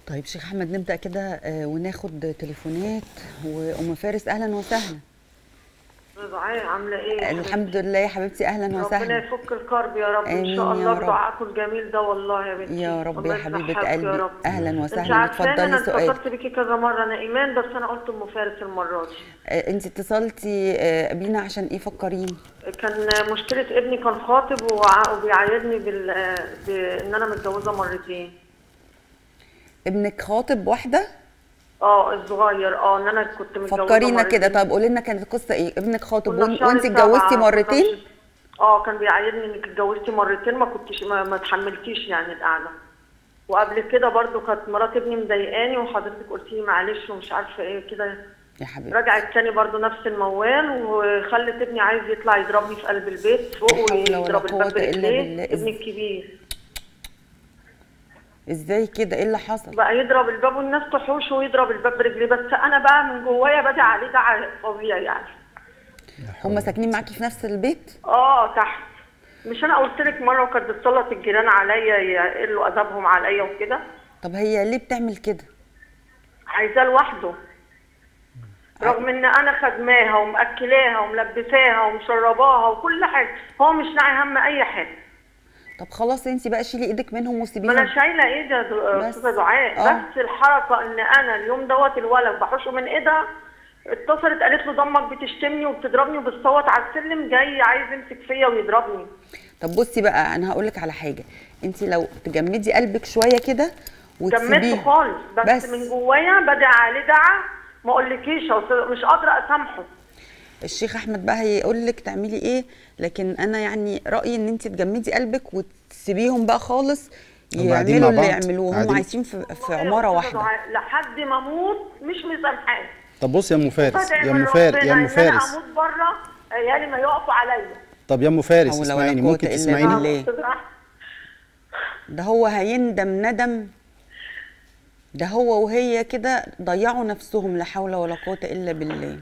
طيب شيخ احمد نبدا كده آه، وناخد تليفونات وام فارس اهلا وسهلا دعاء عامله ايه الحمد لله يا حبيبتي اهلا ربنا وسهلا يفك الكرب يا رب ان آمين شاء يا الله رب. بدعائكم الجميل ده والله يا بنتي يا رب الله يا حبيبه يصححك يا قلبي رب. اهلا انت وسهلا عارفاني انا اتفضلي سؤال اتصلت بيكي كذا مره انا ايمان بس انا قلت ام فارس المره دي آه، انت اتصلتي آه، بينا عشان ايه فكريني كان مشكله ابني كان خاطب وع- وبيعايرني بال بان انا متجوزه مرتين ابنك خاطب واحده اه الصغير اه ان انا كنت متجوزه فكرينا مرتين. كده طب قولي لنا كانت القصه ايه ابنك خاطب كنا في وان- شهر وانت سبعة، اتجوزتي مرتين كنت- اه كان بيعايرني انك اتجوزتي مرتين ما كنتش ما, ما تحملتيش يعني القعده وقبل كده برضو كانت مرات ابني مضايقاني وحضرتك قلتي لي معلش ومش عارفه ايه كده يا حبيبي رجعت تاني برضو نفس الموال وخلت ابني عايز يطلع يضربني في قلب البيت فوق لا حول ولا ويضرب قوة الباب إلا برجليه بالله. ابني الكبير ازاي كده ايه اللي حصل بقى يضرب الباب والناس تحوش ويضرب الباب برجليه بس انا بقى من جوايا بدع عليه دعاء فظيع يعني هم ساكنين معاكي في نفس البيت اه تحت مش انا قلت لك مره وكانت بتسلط الجيران عليا يقلوا ادبهم عليا وكده طب هي ليه بتعمل كده عايزاه لوحده رغم ان انا خدماها ومأكلاها وملبساها ومشرباها وكل حاجه هو مش ناعي هم اي حاجه طب خلاص انت بقى شيلي ايدك منهم ما وسيبيهم انا شايله ايدي يا دو- بس. استاذه دعاء آه. بس الحركه ان انا اليوم دوت الولد بحوشه من ايدها اتصلت قالت له ضمك بتشتمني وبتضربني وبتصوت على السلم جاي عايز يمسك فيا ويضربني طب بصي بقى انا هقول لك على حاجه انت لو تجمدي قلبك شويه كده جمدت وتسيبيه خالص بس, بس. بس من جوايا بدع عليه دعا ما اقولكيش يا أستاذة، مش قادره اسامحه الشيخ احمد بقى هيقول لك تعملي ايه لكن انا يعني رايي ان انت تجمدي قلبك وتسيبيهم بقى خالص هم قاعدين يعملوا مع اللي بعض؟ يعملوه هم قاعدين- عايشين في, في والله يا عماره أستاذة واحده دعاء، لحد ما اموت مش مسامحاه طب بص يا ام فارس فادعي يا من ام فارس ربنا يا ام ان انا فارس اموت بره عيالي ما يقفوا عليا طب يا ام فارس حول ولا اسمعيني قوة ممكن إلا تسمعيني بالله. ليه؟ أستاذ أحمد. ده هو هيندم ندم ده هو وهي كده ضيعوا نفسهم لا حول ولا قوه الا بالله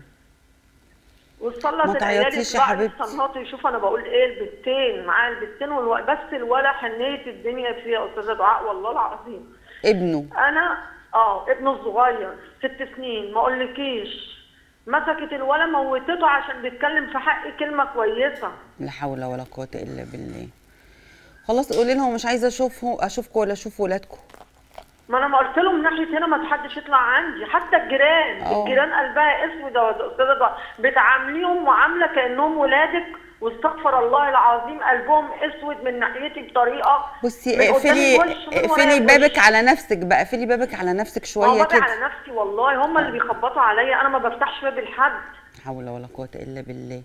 وتصلت ما تعيطيش يا حبيبتي. صنهاته يشوف انا بقول ايه البتين معاه البتين والو... بس الولا حنيه الدنيا فيها يا استاذه دعاء والله العظيم ابنه انا اه ابنه الصغير ست سنين ما اقولكيش مسكت الولا موتته عشان بيتكلم في حقي كلمه كويسه لا حول ولا قوه الا بالله خلاص قولي لهم مش عايزه اشوفه اشوفكم ولا اشوف ولادكم ما انا ما قلت لهم من ناحيه هنا ما حدش يطلع عندي حتى الجيران اه. الجيران قلبها اسود يا استاذه دعاء بتعامليهم معامله كانهم ولادك واستغفر الله العظيم قلبهم اسود من ناحيتي بطريقه بصي من قدام اقفلي الوش ومن ورايا اقفلي الوش. بابك على نفسك بقى اقفلي بابك على نفسك ما هو شويه بدعي كده على نفسي والله هم اللي بيخبطوا عليا انا ما بفتحش باب لحد لا حول ولا قوه الا بالله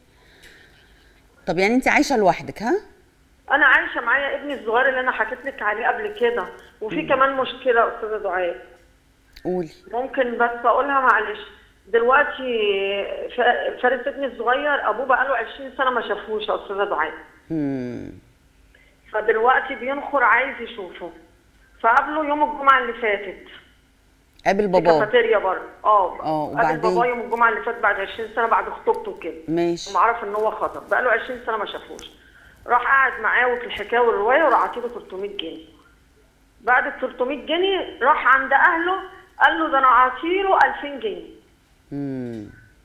طب يعني انت عايشه لوحدك ها انا عايشه معايا ابني الصغير اللي انا حكيت لك عليه قبل كده وفي كمان مشكله يا استاذه دعاء قولي ممكن بس اقولها معلش دلوقتي ف- فارس ابني الصغير ابوه بقاله 20 سنه ما شافوش يا استاذه دعاء مم. فدلوقتي بينخر عايز يشوفه فقابله يوم الجمعه اللي فاتت قابل في باباه كافيتيريا بره اه اه، قابل وبعدين؟ باباه يوم الجمعه اللي فاتت بعد 20 سنه بعد خطوبته كده ماشي ومعرف ان هو خطب بقاله 20 سنه ما شافوش راح قعد معاه وفي الحكايه والروايه وراح عطيله 300 جنيه بعد ال 300 جنيه راح عند اهله قال له ده انا عاطيله 2000 جنيه مم.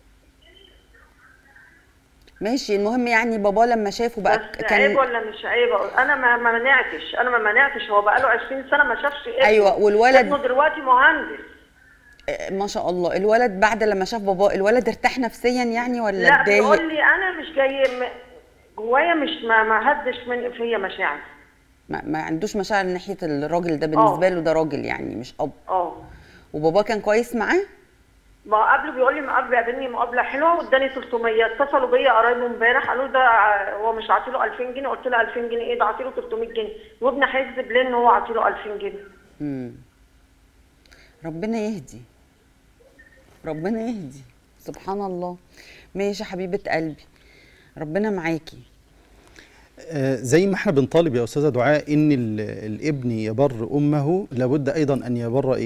ماشي المهم يعني باباه لما شافه بقى بس كان عيب ولا مش عيب انا ما ما منعتش انا ما منعتش هو بقاله 20 سنه ما شافش ابنه أيوة، والولد- ابنه دلوقتي مهندس آه، ما شاء الله الولد بعد لما شاف باباه الولد ارتاح نفسيا يعني ولا لا اتضايق بيقول لي انا مش جاي م- جوايا مش ما ما هدش من فيا مشاعر ما, ما عندوش مشاعر ناحيه الراجل ده بالنسبه اه. له ده راجل يعني مش اب اه وباباه كان كويس معاه ما قبله بيقول لي مقابله قابلني مقابله حلوه واداني 300 اتصلوا بيا قرايبه امبارح قالوا ده ع- هو مش عاطيله 2000 جنيه قلت له 2000 جنيه ايه ده عاطيله 300 جنيه وابني هيكذب ليه ان هو عاطيله 2000 جنيه مم. ربنا يهدي ربنا يهدي سبحان الله ماشي يا حبيبه قلبي ربنا معاكي آه، زي ما احنا بنطالب يا استاذه دعاء ان ال- الابن يبر امه لابد ايضا ان يبر ايه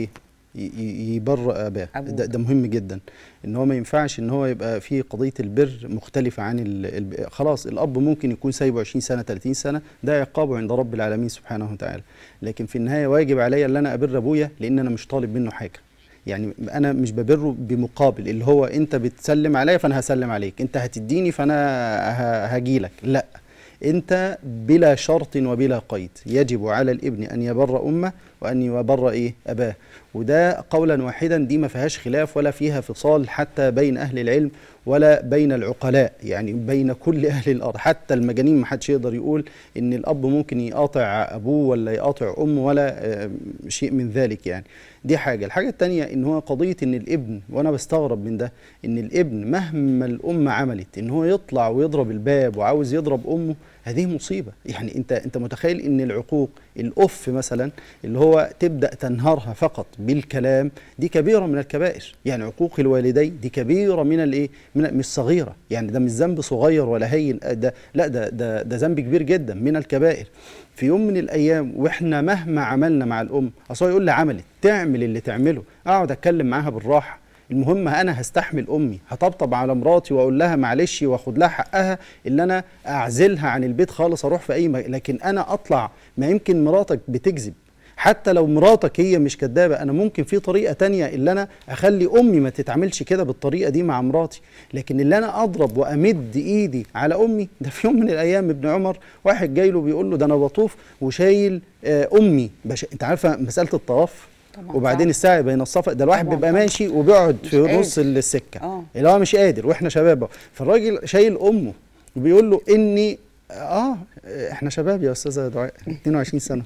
ي- ي- يبر اباه أبوه. ده, ده مهم جدا ان هو ما ينفعش ان هو يبقى في قضيه البر مختلفه عن ال... ال... خلاص الاب ممكن يكون سايبه 20 سنه 30 سنه ده عقابه عند رب العالمين سبحانه وتعالى لكن في النهايه واجب عليا ان انا ابر ابويا لان انا مش طالب منه حاجه يعني انا مش ببره بمقابل اللي هو انت بتسلم عليا فانا هسلم عليك انت هتديني فانا هاجي لك لا انت بلا شرط وبلا قيد يجب على الابن ان يبر امه وان يبر ايه اباه وده قولا واحدا دي ما فيهاش خلاف ولا فيها فصال حتى بين اهل العلم ولا بين العقلاء يعني بين كل اهل الارض حتى المجانين ما حدش يقدر يقول ان الاب ممكن يقاطع ابوه ولا يقاطع امه ولا آه، شيء من ذلك يعني دي حاجه الحاجه الثانيه ان هو قضيه ان الابن وانا بستغرب من ده ان الابن مهما الام عملت ان هو يطلع ويضرب الباب وعاوز يضرب امه هذه مصيبه يعني انت انت متخيل ان العقوق الاف مثلا اللي هو تبدا تنهارها فقط بالكلام دي كبيره من الكبائر يعني عقوق الوالدين دي كبيره من الايه من مش صغيره يعني ده مش ذنب صغير ولا هين ده لا ده ده ده ذنب كبير جدا من الكبائر في يوم من الايام واحنا مهما عملنا مع الام اصل هو يقول لي عملت تعمل اللي تعمله اقعد اتكلم معاها بالراحه المهم انا هستحمل امي هطبطب على مراتي واقول لها معلش واخد لها حقها اللي انا اعزلها عن البيت خالص اروح في اي مكان لكن انا اطلع ما يمكن مراتك بتكذب حتى لو مراتك هي مش كدابه انا ممكن في طريقه تانية اللي انا اخلي امي ما تتعاملش كده بالطريقه دي مع مراتي لكن اللي انا اضرب وامد ايدي على امي ده في يوم من الايام ابن عمر واحد جاي له بيقول له ده انا بطوف وشايل آه امي بش... انت عارفه مساله الطواف طبعاً وبعدين صعب. السعي بين الصفا ده الواحد طبعاً بيبقى طبعاً. ماشي وبيقعد مش في نص قادر. السكه آه. اللي هو مش قادر واحنا شباب أهو. فالراجل شايل امه وبيقول له اني اه احنا شباب يا استاذه دعاء 22 سنه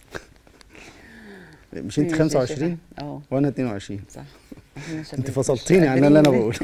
مش انت ماشي يا 25 شيخة. اه وانا 22 صح احنا شباب انت مش فصلتيني عن اللي انا قادرين- بقوله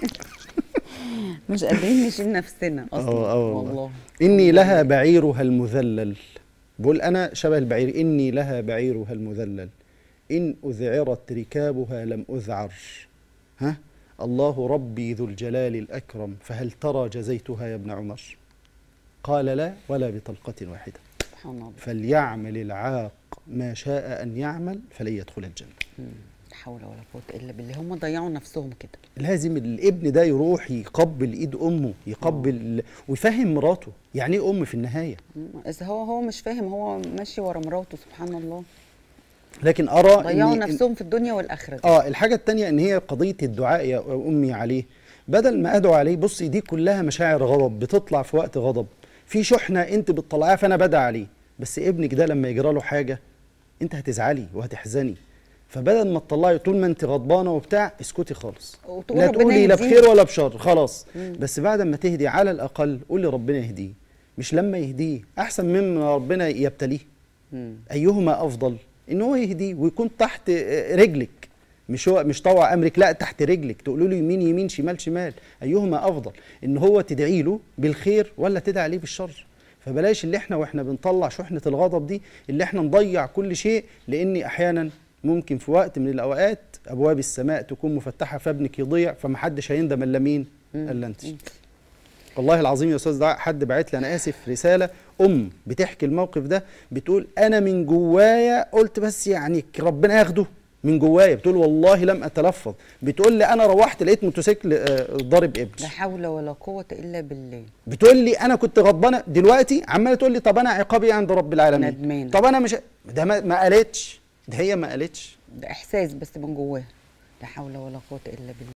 مش قادرين نشيل نفسنا اصلا اه اه والله. والله اني لها بعيرها المذلل بقول انا شبه البعير اني لها بعيرها المذلل ان اذعرت ركابها لم اذعر ها الله ربي ذو الجلال الاكرم فهل ترى جزيتها يا ابن عمر قال لا ولا بطلقه واحده سبحان الله فليعمل العاق ما شاء ان يعمل فلن يدخل الجنه مم. لا حول ولا قوه الا بالله هم ضيعوا نفسهم كده لازم الابن ده يروح يقبل ايد امه يقبل ويفهم مراته يعني ايه ام في النهايه مم. اذا هو هو مش فاهم هو ماشي ورا مراته سبحان الله لكن ارى ضيعوا إن- نفسهم في الدنيا والاخره دي. اه الحاجه الثانيه ان هي قضيه الدعاء يا امي عليه بدل ما ادعو عليه بصي دي كلها مشاعر غضب بتطلع في وقت غضب في شحنه انت بتطلعيها فانا بدعي عليه بس ابنك ده لما يجرى له حاجه انت هتزعلي وهتحزني فبدل ما تطلعي طول ما انت غضبانه وبتاع اسكتي خالص وتقول لا ربنا تقولي لا يهديه. بخير ولا بشر خلاص مم. بس بعد ما تهدي على الاقل قولي ربنا يهديه مش لما يهديه احسن مما ربنا يبتليه مم. ايهما افضل ان هو يهديه ويكون تحت رجلك مش هو مش طوع امرك لا تحت رجلك تقولوا له يمين يمين شمال شمال ايهما افضل ان هو تدعي له بالخير ولا تدعي عليه بالشر فبلاش اللي احنا واحنا بنطلع شحنه الغضب دي اللي احنا نضيع كل شيء لان احيانا ممكن في وقت من الاوقات ابواب السماء تكون مفتحه فابنك يضيع فمحدش هيندم الا مين مم. الا انت مم. والله العظيم يا استاذ دعاء حد بعت لي انا اسف رساله ام بتحكي الموقف ده بتقول انا من جوايا قلت بس يعني ربنا ياخده من جوايا بتقول والله لم اتلفظ بتقول لي انا روحت لقيت موتوسيكل آه، ضارب لا ابني حول ولا قوه الا بالله بتقول لي انا كنت غضبانه دلوقتي عماله تقول لي طب انا عقابي عند رب العالمين ندمانة. طب انا مش ده ما, ما قالتش ده هي ما قالتش ده احساس بس من جواها لا حول ولا قوه الا بالله